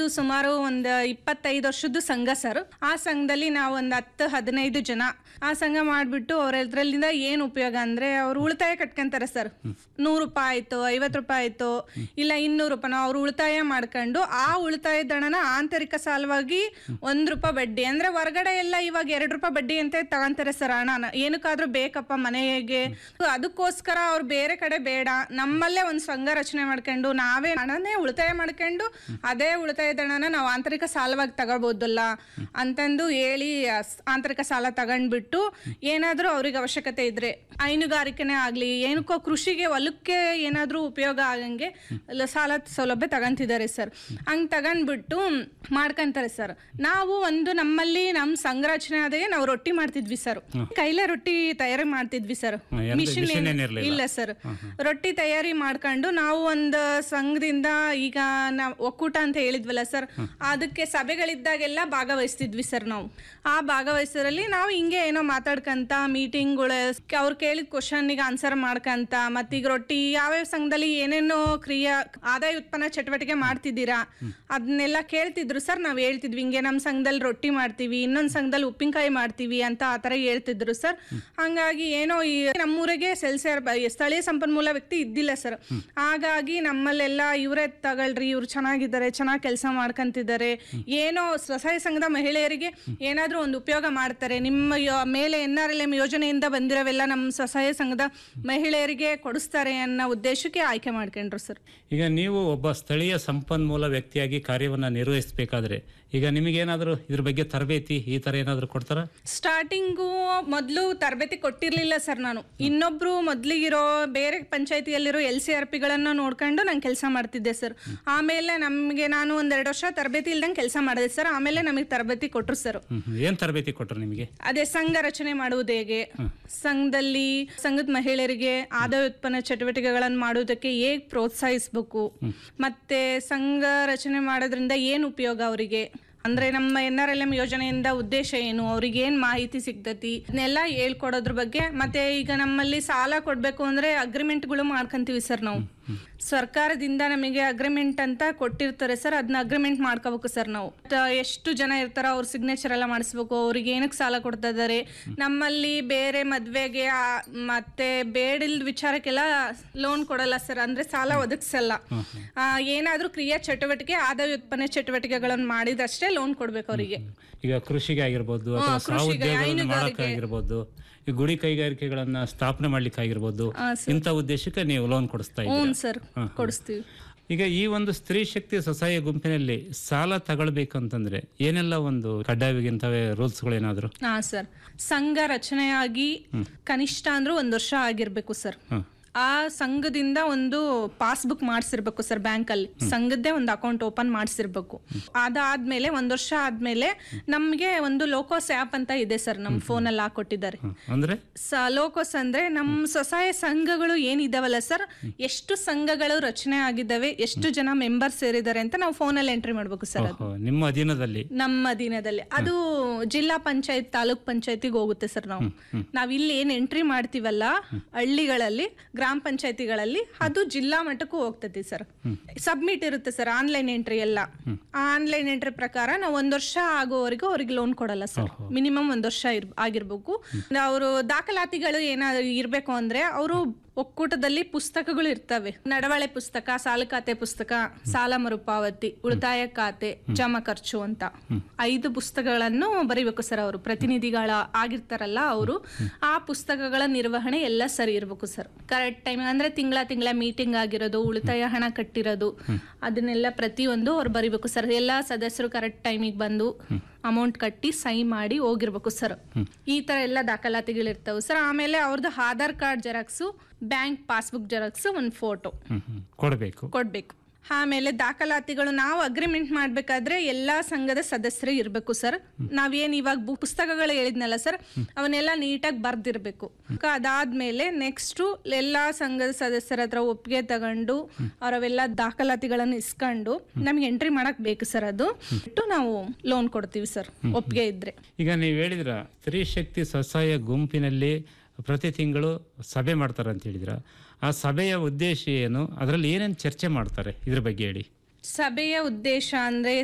ಸುಮಾರು ಒಂದು ಇಪ್ಪತ್ತೈದು ವರ್ಷದ್ದು ಸಂಘ ಸರ್ ಆ ಸಂಘದಲ್ಲಿ ನಾವು ಒಂದು ಹತ್ತು ಹದಿನೈದು ಜನ ಆ ಸಂಘ ಮಾಡಿಬಿಟ್ಟು ಅವ್ರ ಇದ್ರಲ್ಲಿಂದ ಏನು ಉಪಯೋಗ ಅಂದ್ರೆ ಅವ್ರು ಉಳಿತಾಯ ಕಟ್ಕೊಂತಾರೆ ಸರ್ ನೂರು ರೂಪಾಯಿ ಆಯ್ತು ಐವತ್ತು ರೂಪಾಯಿ ಆಯ್ತು ಇಲ್ಲ ಇನ್ನೂರು ರೂಪಾಯಿ ಅವ್ರು ಉಳಿತಾಯ ಮಾಡ್ಕೊಂಡು ಆ ಉಳಿತಾಯ ದಣನ ಆಂತರಿಕ ಸಾಲವಾಗಿ ಒಂದ್ ರೂಪಾಯಿ ಬಡ್ಡಿ ಅಂದ್ರೆ ಹೊರಗಡೆ ಎಲ್ಲ ಇವಾಗ ಎರಡು ರೂಪಾಯಿ ಬಡ್ಡಿ ಅಂತ ತಗೊಂತಾರೆ ಸರ್ ಹಣನ ಏನಕ್ಕಾದ್ರೂ ಬೇಕಪ್ಪ ಮನೆಗೆ ಅದಕ್ಕೋಸ್ಕರ ಅವ್ರು ಬೇರೆ ಕಡೆ ಬೇಡ ನಮ್ಮಲ್ಲೇ ಒಂದು ಸಂಘ ರಚನೆ ಮಾಡ್ಕೊಂಡು ನಾವೇ ಹಣನೇ ಉಳಿತಾಯ ಮಾಡ್ಕೊಂಡು ಅದೇ ಉಳಿತಾಯ ದಣನ ನಾವು ಆಂತರಿಕ ಸಾಲವಾಗಿ ತಗೋಬಹುದಲ್ಲ ಅಂತಂದು ಹೇಳಿ ಆ ಸ್- ಆಂತರಿಕ ಸಾಲ ತಗೊಂಡ್ಬಿಟ್ಟು ಏನಾದ್ರೂ ಅವ್ರಿಗೆ ಅವಶ್ಯಕತೆ ಇದ್ರೆ ಹೈನುಗಾರಿಕೆನೇ ಆಗ್ಲಿ ಏನಕ್ಕೋ ಕೃಷಿಗೆ ಹೊಲಕ್ಕೆ ಏನಾದ್ರೂ ಉಪಯೋಗ ಆಗಂಗೆ ಲ- ಸಾಲ ಸೌಲಭ್ಯ ತಗೊಂತಿದ್ದಾರೆ ಸರ್ ಹಂಗ್ ತಗೊಂಡ್ಬಿಟ್ಟು ಮಾಡ್ಕೊಂತಾರೆ ಸರ್ ನಾವು ಒಂದು ನಮ್ಮಲ್ಲಿ ನಮ್ ಸಂಘ ರಚನೆ ಆದಾಗ ನಾವು ರೊಟ್ಟಿ ಮಾಡ್ತಿದ್ವಿ ಸರ್ ಕೈಲೇ ರೊಟ್ಟಿ ತಯಾರಿ ಮಾಡ್ತಿದ್ವಿ ಸರ್ ಹ್ಮ್, ಎಂತ ಮಿಷಿನ್ ಮಿಷಿನ್ ಏನಿರ್ಲಿಲ್ಲ. ಇಲ್ಲ ಸರ್ ರೊಟ್ಟಿ ತಯಾರಿ ಮಾಡ್ಕೊಂಡು ನಾವು ಒಂದು ಸಂಘದಿಂದ ಈಗ ನಾವು ಒಕ್ಕೂಟ ಅಂತ ಹೇಳಿದ್ವಲ್ಲ ಸರ್ ಅದಕ್ಕೆ ಸಭೆಗಳಿದ್ದಾಗೆಲ್ಲ ಭಾಗವಹಿಸ್ತಿದ್ವಿ ಸರ್ ನಾವು ಆ ಭಾಗವಹಿಸೋದ್ರಲ್ಲಿ ನಾವು ಹಿಂಗೆ ಏನೋ ಮಾತಾಡ್ಕಂತ ಮೀಟಿಂಗ್ಗಳು ಅವ್ರು ಕೇಳಿದ ಕ್ವಶನ್ಗೆ ಆನ್ಸರ್ ಮಾಡ್ಕಂತ ಮತ್ತೀಗ ರೊಟ್ಟಿ ಯಾವ್ಯಾವ ಸಂಘದಲ್ಲಿ ಏನೇನೋ ಕ್ರಿಯಾ ಆದಾಯ ಉತ್ಪನ್ನ ಚಟುವಟಿಕೆ ಮಾಡ್ತಿದ್ದೀರಾ ಅದನ್ನೆಲ್ಲ ಕೇಳ್ತಿದ್ರು ಸರ್ ನಾವು ಹೇಳ್ತಿದ್ವಿ ಹಿಂಗೆ ನಮ್ಮ ಸಂಘದಲ್ಲಿ ರೊಟ್ಟಿ ಮಾಡ್ತೀವಿ ಇನ್ನೊಂದು ಸಂಘದಲ್ಲಿ ಉಪ್ಪಿನಕಾಯಿ ಮಾಡ್ತೀವಿ ಅಂತ ಆ ಥರ ಹೇಳ್ತಿದ್ರು ಸರ್ ಹಂಗಾಗಿ ಏನೋ ಈ ನಮ್ಮೂರಿಗೆ ಸೆಲ್ಸಿಯರ್ ಸ್ಥಳೀಯ ಸಂಪನ್ಮೂಲ ವ್ಯಕ್ತಿ ಇದ್ದಿಲ್ಲ ಸರ್ ಹಾಗಾಗಿ ನಮ್ಮಲ್ಲೆಲ್ಲ ಇವರೇ ತಗೊಳ್ರಿ ಇವ್ರು ಚೆನ್ನಾಗಿದ್ದಾರೆ ಚೆನ್ನಾಗಿ ಕೆಲಸ ಮಾಡ್ಕೊಂತಿದ್ದಾರೆ ಏನೋ ಸ್ವಸಹಾಯ ಸಂಘದ ಮಹಿಳೆಯರಿಗೆ ಏನಾದರೂ ಒಂದು ಉಪಯೋಗ ಮಾಡ್ತಾರೆ ನಿಮ್ಮ ಯೋ- ಮೇಲೆ ಎನ್ ಆರ್ ಎಲ್ ಎಂ ಯೋಜನೆಯಿಂದ ಬಂದಿರೋವೆಲ್ಲ ನಮ್ಮ ಸ್ವಸಹಾಯ ಸಂಘದ ಮಹಿಳೆಯರಿಗೆ ಕೊಡಿಸ್ತಾರೆ ಅನ್ನೋ ಉದ್ದೇಶಕ್ಕೆ ಆಯ್ಕೆ ಮಾಡ್ಕೊಂಡ್ರು ಸರ್ ಈಗ ನೀವು ಒಬ್ಬ ಸ್ಥಳೀಯ ಸಂಪನ್ಮೂಲ ವ್ಯಕ್ತಿಯಾಗಿ ಕಾರ್ಯವನ್ನ ನಿರ್ವಹಿಸಬೇಕಾದ್ರೆ ಈಗ ನಿಮಗೇನಾದರೂ ಇದ್ರ ಬಗ್ಗೆ ತರಬೇತಿ ಈ ತರ ಏನಾದರೂ ಕೊಡ್ತಾರ ಸ್ಟಾರ್ಟಿಂಗು ಮೊದಲು ತರಬೇತಿ ಕೊಟ್ಟಿರಲಿಲ್ಲ ಸರ್ ನಾನು ಇನ್ನೊಬ್ರು ಮೊದಲಿಗಿರೋ ಬೇರೆ ಪಂಚಾಯತಿಯಲ್ಲಿರೋ ಎಲ್ ಸಿ ಆರ್ ಪಿಗಳನ್ನು ನೋಡ್ಕೊಂಡು ನಾನು ಕೆಲಸ ಮಾಡ್ತಿದ್ದೆ ಸರ್ ಆಮೇಲೆ ನಮಗೆ ನಾನು ಒಂದೆರಡು ವರ್ಷ ತರಬೇತಿ ಇಲ್ದಂಗೆ ಕೆಲಸ ಮಾಡಿದೆ ಸರ್ ಆಮೇಲೆ ನಮಗೆ ತರಬೇತಿ ಕೊಟ್ಟರು ಸರ್ ಹ್ಮ್, ಹ್ಮ್. ಏನ್ ತರಬೇತಿ ಕೊಟ್ರು ನಿಮಗೆ ಅದೇ ಸಂಘ ರಚನೆ ಮಾಡುವುದು ಹೇಗೆ ಸಂಘದಲ್ಲಿ ಸಂಘದ ಮಹಿಳೆಯರಿಗೆ ಆದಾಯ ಉತ್ಪನ್ನ ಚಟುವಟಿಕೆಗಳನ್ನು ಮಾಡುವುದಕ್ಕೆ ಹೇಗೆ ಪ್ರೋತ್ಸಾಹಿಸಬೇಕು ಮತ್ತೆ ಸಂಘ ರಚನೆ ಮಾಡೋದ್ರಿಂದ ಏನು ಉಪಯೋಗ ಅವರಿಗೆ ಅಂದ್ರೆ ನಮ್ಮ ಎನ್ ಆರ್ ಎಲ್ ಎಂ ಯೋಜನೆಯಿಂದ ಉದ್ದೇಶ ಏನು ಅವ್ರಿಗೆ ಏನ್ ಮಾಹಿತಿ ಸಿಗ್ತತಿ ಇದನ್ನೆಲ್ಲ ಹೇಳ್ಕೊಡೋದ್ರ ಬಗ್ಗೆ ಮತ್ತೆ ಈಗ ನಮ್ಮಲ್ಲಿ ಸಾಲ ಕೊಡ್ಬೇಕು ಅಂದ್ರೆ ಅಗ್ರಿಮೆಂಟ್ಗಳು ಮಾಡ್ಕೊಂತೀವಿ ಸರ್ ನಾವು ಸರ್ಕಾರದಿಂದ ನಮಗೆ ಅಗ್ರಿಮೆಂಟ್ ಅಂತ ಕೊಟ್ಟಿರ್ತಾರೆ ಸರ್ ಅದನ್ನ ಅಗ್ರಿಮೆಂಟ್ ಮಾಡ್ಕೋಬೇಕು ಸರ್ ನಾವು ತ- ಎಷ್ಟು ಜನ ಇರ್ತಾರೋ ಅವ್ರ ಸಿಗ್ನೇಚರ್ ಎಲ್ಲ ಮಾಡಿಸ್ಬೇಕು ಅವ್ರಿಗೆ ಏನಕ್ಕೆ ಸಾಲ ಕೊಡ್ತಾ ಇದ್ದಾರೆ ನಮ್ಮಲ್ಲಿ ಬೇರೆ ಮದ್ವೆಗೆ ಆ- ಮತ್ತೆ ಬೇಡಿಲ್ದ ವಿಚಾರಕ್ಕೆಲ್ಲ ಲೋನ್ ಕೊಡಲ್ಲ ಸರ್ ಅಂದ್ರೆ ಸಾಲ ಒದಗಿಸಲ್ಲ ಆ, ಏನಾದ್ರೂ ಕ್ರಿಯಾ ಚಟುವಟಿಕೆ ಆದಾಯ ಉತ್ಪನ್ನ ಚಟುವಟಿಕೆಗಳನ್ನು ಮಾಡಿದಷ್ಟೇ ಲೋನ್ ಕೊಡ್ಬೇಕು ಅವರಿಗೆ ಈಗ ಕೃಷಿಗೆ ಆಗಿರ್ಬೋದು ಅಥವಾ ಸಹೋದ್ಯೋಗಗಳನ್ನು ಮಾಡೋಕ್ಕಾಗಿರ್ಬೋದು ಈ ಗುಡಿ ಕೈಗಾರಿಕೆಗಳನ್ನ ಸ್ಥಾಪನೆ ಮಾಡ್ಲಿಕ್ಕೆ ಆಗಿರ್ಬೋದು ಇಂಥ ಉದ್ದೇಶಕ್ಕೆ ನೀವು ಲೋನ್ ಕೊಡಿಸ್ತಾ ಹ್ಞೂ ಇದ್ದೀರಾ ಸರ್ ಕೊಡಿಸ್ತೀವಿ ಈಗ ಈ ಒಂದು ಸ್ತ್ರೀ ಶಕ್ತಿ ಸ್ವಸಹಾಯ ಗುಂಪಿನಲ್ಲಿ ಸಾಲ ತಗೊಳ್ಬೇಕಂತಂದ್ರೆ ಏನೆಲ್ಲ ಒಂದು ಕಡ್ಡಾಯವಾಗಿಂತವೇ ರೂಲ್ಸ್ಗಳೇನಾದ್ರು ಹಾ ಸರ್ ಸಂಘ ರಚನೆಯಾಗಿ ಕನಿಷ್ಠ ಅಂದ್ರೂ ಒಂದ್ ವರ್ಷ ಆಗಿರ್ಬೇಕು ಸರ್ ಹ್ಮ್. ಆ ಸಂಘದಿಂದ ಒಂದು ಪಾಸ್ಬುಕ್ ಮಾಡಿಸಿರ್ಬೇಕು ಸರ್ ಬ್ಯಾಂಕ್ ಅಲ್ಲಿ ಸಂಘದ್ದೇ ಒಂದು ಅಕೌಂಟ್ ಓಪನ್ ಮಾಡಿಸಿರ್ಬೇಕು ಅದಾದ್ಮೇಲೆ ಒಂದ್ ವರ್ಷ ಆದ್ಮೇಲೆ ನಮ್ಗೆ ಒಂದು ಲೋಕೋಸ್ ಆ್ಯಪ್ ಅಂತ ಇದೆ ಸರ್ ನಮ್ಮ ಫೋನಲ್ಲಿ ಹಾಕೊಟ್ಟಿದ್ದಾರೆ ಹ್ಮ್. ಅಂದ್ರೆ ಸ ಲೋಕೋಸ್ ಅಂದ್ರೆ ನಮ್ಮ ಸ್ವಸಹಾಯ ಸಂಘಗಳು ಏನಿದಾವಲ್ಲ ಸರ್ ಎಷ್ಟು ಸಂಘಗಳು ರಚನೆ ಆಗಿದ್ದಾವೆ ಎಷ್ಟು ಜನ ಮೆಂಬರ್ ಸೇರಿದ್ದಾರೆ ಅಂತ ನಾವು ಫೋನಲ್ಲಿ ಎಂಟ್ರಿ ಮಾಡ್ಬೇಕು ಸರ್ ಅದು ಓಹೋ, ನಿಮ್ಮ ಅಧೀನದಲ್ಲಿ ನಮ್ಮ ದಿನದಲ್ಲಿ ಅದು ಜಿಲ್ಲಾ ಪಂಚಾಯತ್ ತಾಲೂಕ್ ಪಂಚಾಯತಿಗೆ ಹೋಗುತ್ತೆ ಸರ್ ನಾವು ನಾವ್ ಇಲ್ಲಿ ಏನ್ ಎಂಟ್ರಿ ಮಾಡ್ತೀವಲ್ಲ ಹಳ್ಳಿಗಳಲ್ಲಿ ಗ್ರಾಮ ಪಂಚಾಯತಿಗಳಲ್ಲಿ ಅದು ಜಿಲ್ಲಾ ಮಟ್ಟಕ್ಕೂ ಹೋಗ್ತೈತಿ ಸರ್ ಸಬ್ಮಿಟ್ ಇರುತ್ತೆ ಸರ್ ಆನ್ಲೈನ್ ಎಂಟ್ರಿ ಎಲ್ಲ ಆನ್ಲೈನ್ ಎಂಟ್ರಿ ಪ್ರಕಾರ ನಾವು ಒಂದ್ ವರ್ಷ ಆಗೋವರೆಗೂ ಅವ್ರಿಗೆ ಲೋನ್ ಕೊಡಲ್ಲ ಸರ್ ಮಿನಿಮಮ್ ಒಂದ್ ವರ್ಷ ಇರ್ ಆಗಿರ್ಬೇಕು ಅವರು ದಾಖಲಾತಿಗಳು ಏನಾದ್ರು ಇರ್ಬೇಕು ಅಂದ್ರೆ ಅವರು ಒಕ್ಕೂಟದಲ್ಲಿ ಪುಸ್ತಕಗಳು ಇರ್ತವೆ ನಡವಳೆ ಪುಸ್ತಕ ಸಾಲ ಖಾತೆ ಪುಸ್ತಕ ಸಾಲ ಮರುಪಾವತಿ ಉಳಿತಾಯ ಖಾತೆ ಜಮಾ ಖರ್ಚು ಅಂತ ಐದು ಪುಸ್ತಕಗಳನ್ನು ಬರೀಬೇಕು ಸರ್ ಅವರು ಪ್ರತಿನಿಧಿಗಳ ಆಗಿರ್ತಾರಲ್ಲ ಅವರು ಆ ಪುಸ್ತಕಗಳ ನಿರ್ವಹಣೆ ಎಲ್ಲ ಸರಿ ಇರ್ಬೇಕು ಸರ್ ಕರೆಕ್ಟ್ ಟೈಮ್ ಅಂದ್ರೆ ತಿಂಗಳ ತಿಂಗಳ ಮೀಟಿಂಗ್ ಆಗಿರೋದು ಉಳಿತಾಯ ಹಣ ಕಟ್ಟಿರೋದು ಅದನ್ನೆಲ್ಲ ಪ್ರತಿಯೊಂದು ಅವ್ರು ಬರಿಬೇಕು ಸರ್ ಎಲ್ಲ ಸದಸ್ಯರು ಕರೆಕ್ಟ್ ಟೈಮಿಗೆ ಬಂದು ಅಮೌಂಟ್ ಕಟ್ಟಿ ಸೈ ಮಾಡಿ ಹೋಗಿರ್ಬೇಕು ಸರ್ ಈ ತರ ಎಲ್ಲ ದಾಖಲಾತಿಗಳಿರ್ತಾವೆ ಸರ್ ಆಮೇಲೆ ಅವ್ರದ್ದು Aadhaar card xerox bank passbook xerox ಒಂದು ಫೋಟೋ ಹ್ಮ್, ಹ್ಮ್. ಕೊಡ್ಬೇಕು ಕೊಡ್ಬೇಕು ಆಮೇಲೆ ದಾಖಲಾತಿಗಳು ನಾವು ಅಗ್ರಿಮೆಂಟ್ ಮಾಡ್ಬೇಕಾದ್ರೆ ಎಲ್ಲಾ ಸಂಘದ ಸದಸ್ಯರು ಇರಬೇಕು ಸರ್ ನಾವೇನ್ ಇವಾಗ ಬು- ಪುಸ್ತಕಗಳು ಹೇಳಿದ್ನಲ್ಲ ಸರ್ ಅವನ್ನೆಲ್ಲ ನೀಟಾಗಿ ಬರ್ದಿರ್ಬೇಕು ಅದಾದ್ಮೇಲೆ ನೆಕ್ಸ್ಟ್ ಎಲ್ಲಾ ಸಂಘದ ಸದಸ್ಯರ ಹತ್ರ ಒಪ್ಪಿಗೆ ತಗೊಂಡು ಅವರವೆಲ್ಲ ದಾಖಲಾತಿಗಳನ್ನು ಇಸ್ಕೊಂಡು ನಮ್ಗೆ ಎಂಟ್ರಿ ಮಾಡಕ್ ಬೇಕು ಸರ್ ಅದು ಬಿಟ್ಟು ನಾವು ಲೋನ್ ಕೊಡ್ತೀವಿ ಸರ್ ಒಪ್ಪಿಗೆ ಇದ್ರೆ ಈಗ ನೀವು ಹೇಳಿದ್ರ ಸ್ತ್ರೀ ಶಕ್ತಿ ಸ್ವಸಹಾಯ ಗುಂಪಿನಲ್ಲಿ ಪ್ರತಿ ತಿಂಗಳು ಸಭೆ ಮಾಡ್ತಾರೆ ಅಂತ ಹೇಳಿದ್ರ ಆ ಸಭೆಯ ಉದ್ದೇಶ ಏನು ಅದರಲ್ಲಿ ಏನೇನು ಚರ್ಚೆ ಮಾಡ್ತಾರೆ ಇದ್ರ ಬಗ್ಗೆ ಹೇಳಿ ಸಭೆಯ ಉದ್ದೇಶ ಅಂದ್ರೆ